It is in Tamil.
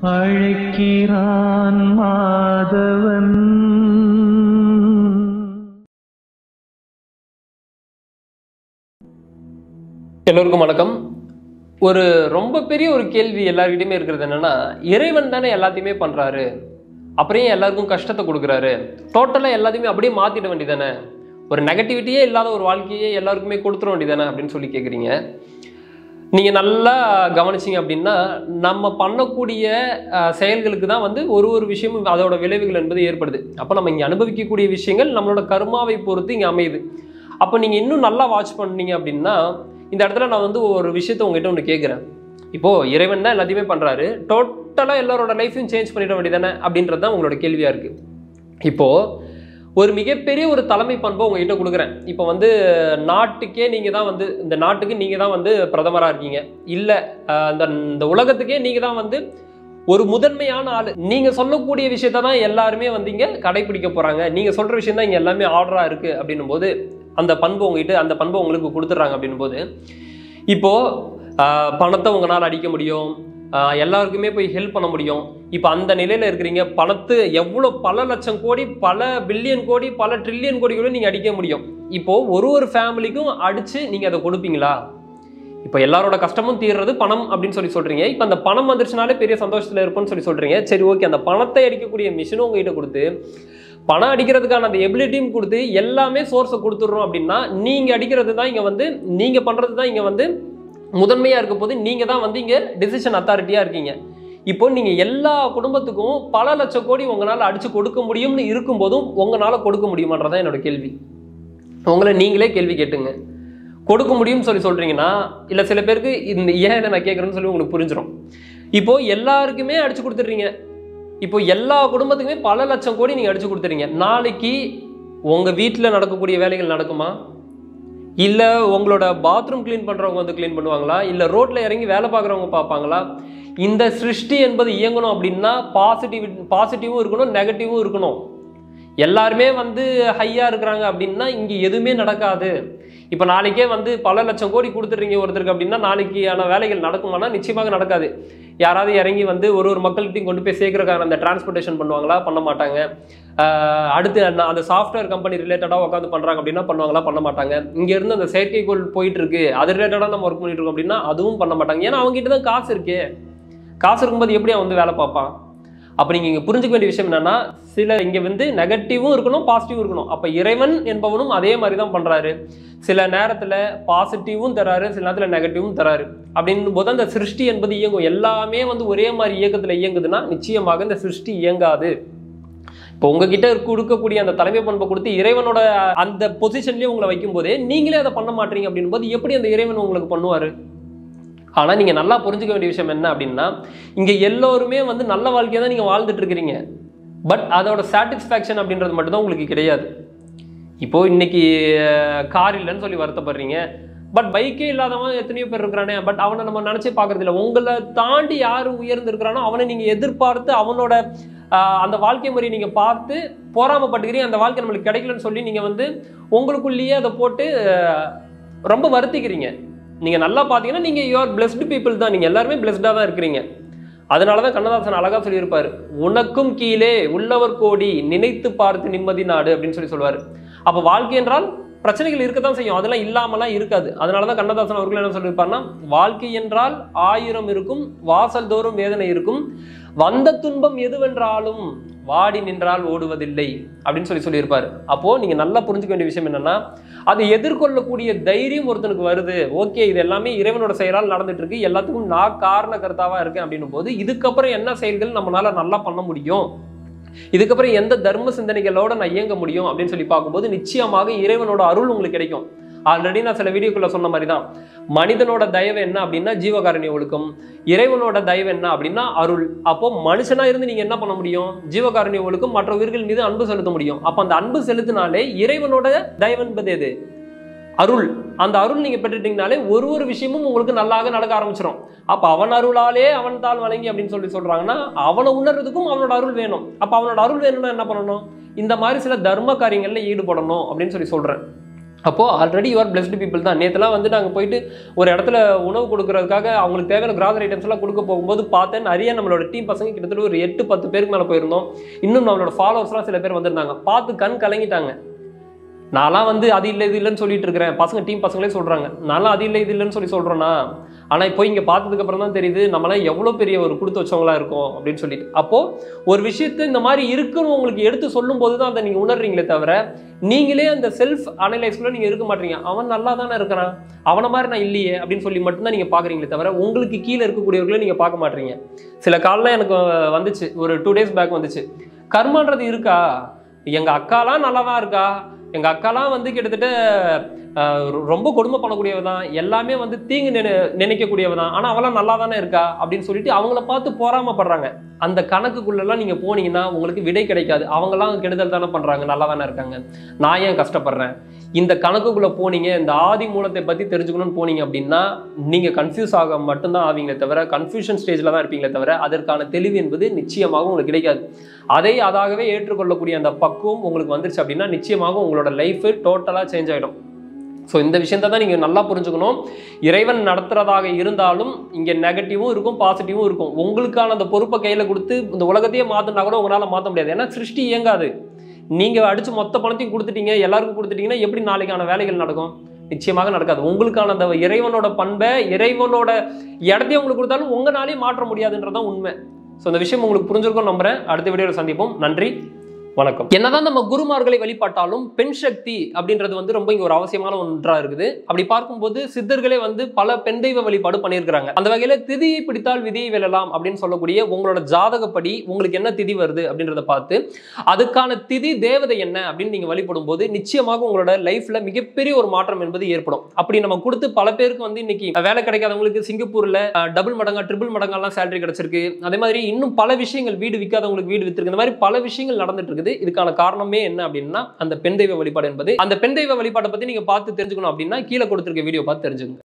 அழைக்கிறான் மாதவன் எல்லோருக்கும் வணக்கம் ஒரு ரொம்ப பெரிய ஒரு கேள்வி எல்லார்கிட்டயுமே இருக்கிறது என்னன்னா இறைவன் தானே எல்லாத்தையுமே பண்றாரு அப்புறம் ஏன் எல்லாருக்கும் கஷ்டத்தை கொடுக்குறாரு டோட்டலாக எல்லாத்தையுமே அப்படியே மாத்திட வேண்டியதானே ஒரு நெகட்டிவிட்டியே இல்லாத ஒரு வாழ்க்கையே எல்லாருக்குமே கொடுத்துட வேண்டியதானே அப்படின்னு சொல்லி கேட்குறீங்க நீங்க நல்லா கவனிச்சீங்க அப்படின்னா நம்ம பண்ணக்கூடிய அஹ், செயல்களுக்கு தான் வந்து ஒரு ஒரு விஷயமும் அதோட விளைவுகள் என்பது ஏற்படுது அப்போ நம்ம இங்கே அனுபவிக்கக்கூடிய விஷயங்கள் நம்மளோட கர்மாவை பொறுத்து இங்கே அமையுது அப்போ நீங்கள் இன்னும் நல்லா வாட்ச் பண்ணீங்க அப்படின்னா இந்த இடத்துல நான் வந்து ஒரு விஷயத்த உங்ககிட்ட ஒன்று கேட்குறேன் இப்போ இறைவன் தான் எல்லாத்தையுமே பண்றாரு டோட்டலாக எல்லாரோட லைஃபையும் சேஞ்ச் பண்ணிட வேண்டியதானே அப்படின்றது தான் உங்களோட கேள்வியா இருக்கு இப்போ ஒரு மிகப்பெரிய ஒரு தலைமை பண்பை உங்ககிட்ட கொடுக்குறேன் இப்போ வந்து நாட்டுக்கே நீங்கள் தான் வந்து இந்த நாட்டுக்கு நீங்கள் தான் வந்து பிரதமராக இருக்கீங்க இல்லை இந்த இந்த உலகத்துக்கே நீங்கள் தான் வந்து ஒரு முதன்மையான ஆள் நீங்கள் சொல்லக்கூடிய விஷயத்த தான் எல்லாருமே வந்து இங்கே கடைபிடிக்க போகிறாங்க நீங்கள் சொல்கிற விஷயம் தான் இங்கே எல்லாமே ஆர்டராக இருக்குது அப்படின்னும் போது அந்த பண்பு உங்ககிட்ட அந்த பண்பை உங்களுக்கு கொடுத்துட்றாங்க அப்படின்னும் போது இப்போது பணத்தை உங்களால் அடிக்க முடியும் ஆஹ் எல்லாருக்குமே போய் ஹெல்ப் பண்ண முடியும் இப்போ அந்த நிலையில் இருக்கிறீங்க பணத்து எவ்வளோ பல லட்சம் கோடி பல பில்லியன் கோடி பல ட்ரில்லியன் கோடி கூட நீங்கள் அடிக்க முடியும் இப்போது ஒரு ஒரு ஃபேமிலிக்கும் அடித்து நீங்கள் அதை கொடுப்பீங்களா இப்போ எல்லாரோட கஷ்டமும் தீர்றது பணம் அப்படின்னு சொல்லி சொல்றீங்க இப்போ அந்த பணம் வந்துருச்சுனாலே பெரிய சந்தோஷத்தில் இருப்போம்னு சொல்லி சொல்றீங்க சரி ஓகே அந்த பணத்தை அடிக்கக்கூடிய மிஷினும் உங்ககிட்ட கொடுத்து பணம் அடிக்கிறதுக்கான அந்த எபிலிட்டியும் கொடுத்து எல்லாமே சோர்ஸை கொடுத்துட்றோம் அப்படின்னா நீங்க அடிக்கிறது தான் இங்க வந்து நீங்க பண்றது தான் இங்க வந்து முதன்மையா இருக்க போது நீங்க தான் வந்து இங்க டிசிஷன் அத்தாரிட்டியா இருக்கீங்க இப்போ நீங்க எல்லா குடும்பத்துக்கும் பல லட்சம் கோடி உங்களால அடிச்சு கொடுக்க முடியும்னு இருக்கும்போதும் உங்களால கொடுக்க முடியுமான்றதான் என்னோட கேள்வி உங்களை நீங்களே கேள்வி கேட்டுங்க கொடுக்க முடியும்னு சொல்லி சொல்றீங்கன்னா இல்ல சில பேருக்கு இந்த ஏன் இதை நான் கேட்குறேன்னு சொல்லி உங்களுக்கு புரிஞ்சிடும் இப்போ எல்லாருக்குமே அடிச்சு கொடுத்துட்றீங்க இப்போ எல்லா குடும்பத்துக்குமே பல லட்சம் கோடி நீங்க அடிச்சு கொடுத்துறீங்க நாளைக்கு உங்க வீட்டில் நடக்கக்கூடிய வேலைகள் நடக்குமா இல்ல உங்களோட பாத்ரூம் க்ளீன் பண்றவங்க வந்து க்ளீன் பண்ணுவாங்களா இல்ல ரோட்ல இறங்கி வேலை பார்க்குறவங்க பார்ப்பாங்களா இந்த சிருஷ்டி என்பது இயங்கணும் அப்படின்னா பாசிட்டிவ் பாசிட்டிவும் இருக்கணும் நெகட்டிவும் இருக்கணும் எல்லாருமே வந்து ஹையா இருக்கிறாங்க அப்படின்னா இங்க எதுவுமே நடக்காது இப்போ நாளைக்கே வந்து பல லட்சம் கோடி கொடுத்துட்றீங்க ஒருத்தருக்கு அப்படின்னா நாளைக்கான வேலைகள் நடக்குமானா நிச்சயமாக நடக்காது யாராவது இறங்கி வந்து ஒரு ஒரு மக்கள்கிட்டையும் கொண்டு போய் சேர்க்கறதுக்கான அந்த டிரான்ஸ்போர்ட்டேஷன் பண்ணுவாங்களா பண்ண மாட்டாங்க ஆஹ் அடுத்து அந்த- அந்த சாஃப்ட்வேர் கம்பெனி ரிலேட்டடாக உட்காந்து பண்ணுறாங்க அப்படின்னா பண்ணுவாங்களா பண்ண மாட்டாங்க இங்கேருந்து அந்த செயற்கைக்கோள் போயிட்டு இருக்கு அது ரிலேட்டடாக நம்ம ஒர்க் பண்ணிட்டு இருக்கோம் அப்படின்னா அதுவும் பண்ண மாட்டாங்க ஏன்னா அவங்ககிட்ட தான் காசு இருக்கே காசு இருக்கும்போது எப்படி அவன் வந்து வேலை பார்ப்பான் அப்போ நீங்கள் இங்கே புரிஞ்சுக்க வேண்டிய விஷயம் என்னன்னா சில இங்கே வந்து நெகட்டிவும் இருக்கணும் பாசிட்டிவும் இருக்கணும் அப்போ இறைவன் என்பவனும் அதே மாதிரி தான் பண்ணுறாரு சில நேரத்தில் பாசிட்டிவும் தராரு சில நேரத்தில் நெகட்டிவும் தராரு அப்படின்னும் போது அந்த சிருஷ்டி என்பது இயங்கும் எல்லாமே வந்து ஒரே மாதிரி இயக்கத்தில் இயங்குதுன்னா நிச்சயமாக இந்த சிருஷ்டி இயங்காது இப்போ உங்ககிட்ட கொடுக்கக்கூடிய அந்த தலைமை பண்பை கொடுத்து இறைவனோட அந்த பொசிஷன்லயே உங்களை வைக்கும் போதே நீங்களே அதை பண்ண மாட்டீங்க அப்படின்னும் போது எப்படி அந்த இறைவன் உங்களுக்கு பண்ணுவாரு ஆனா நீங்க நல்லா புரிஞ்சுக்க வேண்டிய விஷயம் என்ன அப்படின்னா இங்க எல்லோருமே வந்து நல்ல வாழ்க்கையை தான் நீங்க வாழ்ந்துட்டு இருக்கிறீங்க பட் அதோட சாட்டிஸ்ஃபேக்ஷன் அப்படின்றது மட்டும்தான் உங்களுக்கு கிடையாது இப்போ இன்னைக்கு கார் இல்லைன்னு சொல்லி வருத்தப்படுறீங்க பட் பைக்கே இல்லாதவன் எத்தனையோ பேர் இருக்கிறானே பட் அவனை நம்ம நினைச்சே பார்க்கறது இல்லை உங்களை தாண்டி யார் உயர்ந்து இருக்கிறானோ அவனை நீங்க எதிர்பார்த்து அவனோட ஆஹ், அந்த வாழ்க்கை முறையை நீங்க பார்த்து போராமப்பட்டுக்கிறீங்க அந்த வாழ்க்கை நம்மளுக்கு கிடைக்கலன்னு சொல்லி நீங்க வந்து உங்களுக்குள்ளேயே அதை போட்டு ஆஹ், ரொம்ப வருத்திக்கிறீங்க நீங்க நல்லா பார்த்தீங்கன்னா நீங்க யூஆர் பிளஸ்டு பீப்புள் தான் நீங்க எல்லாருமே பிளஸ்டாக தான் இருக்கிறீங்க அதனால தான் கண்ணதாசன் அழகா சொல்லியிருப்பாரு உனக்கும் கீழே உள்ளவர் கோடி நினைத்து பார்த்து நிம்மதி நாடு அப்படின்னு சொல்லி சொல்லுவாரு அப்போ வாழ்க்கை என்றால் பிரச்சனைகள் இருக்கத்தான் செய்யும் அதெல்லாம் இல்லாமலாம் இருக்காது அதனால தான் கண்ணதாசன் அவர்கள் என்ன சொல்லியிருப்பாருன்னா வாழ்க்கை என்றால் ஆயிரம் இருக்கும் வாசல் தோறும் வேதனை இருக்கும் வந்த துன்பம் எதுவென்றாலும் வாடி நின்றால் ஓடுவதில்லை அப்படின்னு சொல்லி சொல்லியிருப்பாரு அப்போ நீங்க நல்லா புரிஞ்சுக்க வேண்டிய விஷயம் என்னன்னா அதை எதிர்கொள்ளக்கூடிய தைரியம் ஒருத்தனுக்கு வருது ஓகே இது எல்லாமே இறைவனோட செயலால் நடந்துட்டு இருக்கு எல்லாத்துக்கும் நான் காரண கருத்தாவா இருக்கேன் அப்படின்னும் போது இதுக்கப்புறம் என்ன செயல்கள் நம்மளால நல்லா பண்ண முடியும் இதுக்கப்புறம் எந்த தர்ம சிந்தனைகளோட நான் இயங்க முடியும் அப்படின்னு சொல்லி பார்க்கும்போது நிச்சயமாக இறைவனோட அருள் உங்களுக்கு கிடைக்கும் ஆல்ரெடி நான் சில வீடியோக்குள்ள சொன்ன மாதிரி தான் மனிதனோட தயவு என்ன அப்படின்னா ஜீவகாருண்ய ஒழுக்கம் இறைவனோட தயவு என்ன அப்படின்னா அருள் அப்போ மனுஷனா இருந்து நீங்க என்ன பண்ண முடியும் ஜீவகாருண்ய ஒழுக்கம் மற்ற உயிர்கள் மீது அன்பு செலுத்த முடியும் அப்ப அந்த அன்பு செலுத்தினாலே இறைவனோட தயவு என்பது எது அருள் அந்த அருள் நீங்க பெற்றுட்டீங்கனாலே ஒரு ஒரு விஷயமும் உங்களுக்கு நல்லாக நடக்க ஆரம்பிச்சிடும் அப்ப அவன் அருளாலே அவன் தாள் வழங்கி அப்படின்னு சொல்லி சொல்றாங்கன்னா அவனை உணர்றதுக்கும் அவனோட அருள் வேணும் அப்ப அவனோட அருள் வேணும்னா என்ன பண்ணணும் இந்த மாதிரி சில தர்ம காரியங்கள்ல ஈடுபடணும் அப்படின்னு சொல்லி சொல்றேன் அப்போது ஆல்ரெடி யூஆர் பிளஸ்டு பீப்புள் தான் நேற்றுலாம் வந்து நாங்கள் போயிட்டு ஒரு இடத்துல உணவு கொடுக்கறதுக்காக அவங்களுக்கு தேவையான கிராசரி ஐட்டம்ஸ் எல்லாம் கொடுக்க போகும்போது பார்த்தேன் நிறைய நம்மளோட டீம் பசங்க கிட்டத்தட்ட ஒரு எட்டு பத்து பேருக்கு மேலே போயிருந்தோம் இன்னும் நம்மளோட ஃபாலோவர்ஸ்லாம் சில பேர் வந்திருந்தாங்க பார்த்து கண் கலங்கிட்டாங்க நான்லாம் வந்து அது இல்லை இது இல்லைன்னு சொல்லிட்டு இருக்கிறேன் பசங்க டீம் பசங்களே சொல்கிறாங்க நான்லாம் அது இல்லை இது இல்லைன்னு சொல்லி சொல்கிறேன்னா ஆனால் இப்போ இங்கே பார்த்ததுக்கு அப்புறம் தான் தெரியுது நம்மளாம் எவ்வளோ பெரிய ஒரு கொடுத்து வச்சவங்களா இருக்கோம் அப்படின்னு சொல்லிட்டு அப்போது ஒரு விஷயத்தை இந்த மாதிரி இருக்குன்னு உங்களுக்கு எடுத்து சொல்லும்போது தான் அதை நீங்கள் உணர்றீங்களே தவிர நீங்களே அந்த செல்ஃப் அனலைஸ்க்குள்ள நீங்கள் இருக்க மாட்டீங்க அவன் நல்லா தானே இருக்கிறான் அவனை மாதிரி நான் இல்லையே அப்படின்னு சொல்லி மட்டும்தான் நீங்கள் பார்க்குறீங்களே தவிர உங்களுக்கு கீழே இருக்கக்கூடியவர்களை நீங்கள் பார்க்க மாட்டீங்க சில காலம் எனக்கு வந்துச்சு ஒரு டூ டேஸ் பேக் வந்துச்சு கர்மான்றது இருக்கா எங்கள் அக்காலாம் நல்லா தான் இருக்கா எங்கள் அக்காலாம் வந்து கிட்டத்தட்ட ஆஹ், ரொ- ரொம்ப கொடுமை பண்ணக்கூடியவ தான் எல்லாமே வந்து தீங்கு நினை நினைக்கக்கூடியவ தான் ஆனால் அவளாம் நல்லா தானே இருக்கா அப்படின்னு சொல்லிட்டு அவங்கள பார்த்து பொறாமப்படுறாங்க அந்த கணக்குக்குள்ளெல்லாம் நீங்கள் போனீங்கன்னா உங்களுக்கு விடை கிடைக்காது அவங்கெல்லாம் கெடுதல் தானே பண்ணுறாங்க நல்லா தானே இருக்காங்க நான் ஏன் கஷ்டப்படுறேன் இந்த கணக்குக்குள்ளே போனீங்க இந்த ஆதி மூலத்தை பற்றி தெரிஞ்சுக்கணும்னு போனீங்க அப்படின்னா நீங்கள் கன்ஃபியூஸ் ஆக மட்டும்தான் ஆவீங்களே தவிர கன்ஃபியூஷன் ஸ்டேஜில் தான் இருப்பீங்களே தவிர அதற்கான தெளிவு என்பது நிச்சயமாக உங்களுக்கு கிடைக்காது அதை அதாகவே ஏற்றுக்கொள்ளக்கூடிய அந்த பக்குவம் உங்களுக்கு வந்துருச்சு அப்படின்னா நிச்சயமாக உங்களோட லைஃப் டோட்டலாக சேஞ்ச் ஆகிடும் ஸோ இந்த விஷயத்தை தான் நீங்கள் நல்லா புரிஞ்சுக்கணும் இறைவன் நடத்துறதாக இருந்தாலும் இங்கே நெகட்டிவும் இருக்கும் பாசிட்டிவும் இருக்கும் உங்களுக்கான அந்த பொறுப்பை கையில் கொடுத்து இந்த உலகத்தையே மாற்றினா கூட உங்களால் மாற்ற முடியாது ஏன்னா சிருஷ்டி இயங்காது நீங்கள் அடிச்சு மொத்த பணத்தையும் கொடுத்துட்டீங்க எல்லாருக்கும் கொடுத்துட்டீங்கன்னா எப்படி நாளைக்கான வேலைகள் நடக்கும் நிச்சயமாக நடக்காது உங்களுக்கான அந்த இறைவனோட பண்பை இறைவனோட இடத்தையும் உங்களுக்கு கொடுத்தாலும் உங்களாலே மாற்ற முடியாதுன்றதான் உண்மை ஸோ இந்த விஷயம் உங்களுக்கு புரிஞ்சிருக்கும் நம்புறேன் அடுத்த வீடியோவில் சந்திப்போம் நன்றி வணக்கம் என்னதான் நம்ம குருமார்களை வழிபாட்டாலும் பெண் சக்தி அப்படின்றது வந்து ரொம்ப இங்க ஒரு அவசியமான ஒன்றா இருக்குது அப்படி பார்க்கும்போது சித்தர்களே வந்து பல பெண் தெய்வ வழிபாடு பண்ணியிருக்கிறாங்க அந்த வகையில திதியை பிடித்தால் விதியை வெல்லலாம் அப்படின்னு சொல்லக்கூடிய உங்களோட ஜாதகப்படி உங்களுக்கு என்ன திதி வருது அப்படின்றத பார்த்து அதுக்கான திதி தேவதை என்ன அப்படின்னு நீங்க வழிபடும் போது நிச்சயமாக உங்களோட லைஃப்ல மிகப்பெரிய ஒரு மாற்றம் என்பது ஏற்படும் அப்படி நம்ம கொடுத்து பல பேருக்கு வந்து இன்னைக்கு வேலை கிடைக்காதவங்களுக்கு சிங்கப்பூர்ல டபுள் மடங்கா ட்ரிபிள் மடங்கெல்லாம் சேலரி கிடைச்சிருக்கு அதே மாதிரி இன்னும் பல விஷயங்கள் வீடு விற்காதவங்களுக்கு வீடு வித்திருக்கு இந்த மாதிரி பல விஷயங்கள் நடந்துட்டு இருக்குது இதுக்கான காரணமே என்ன அப்படின்னா அந்த பெண் தெய்வ வழிபாடு என்பது அந்த பெண் தெய்வ வழிபாட்டை பத்தி நீங்க பார்த்து தெரிஞ்சுக்கணும் அப்படின்னா கீழே கொடுத்திருக்க வீடியோ பார்த்து தெரிஞ்சுக்கணும்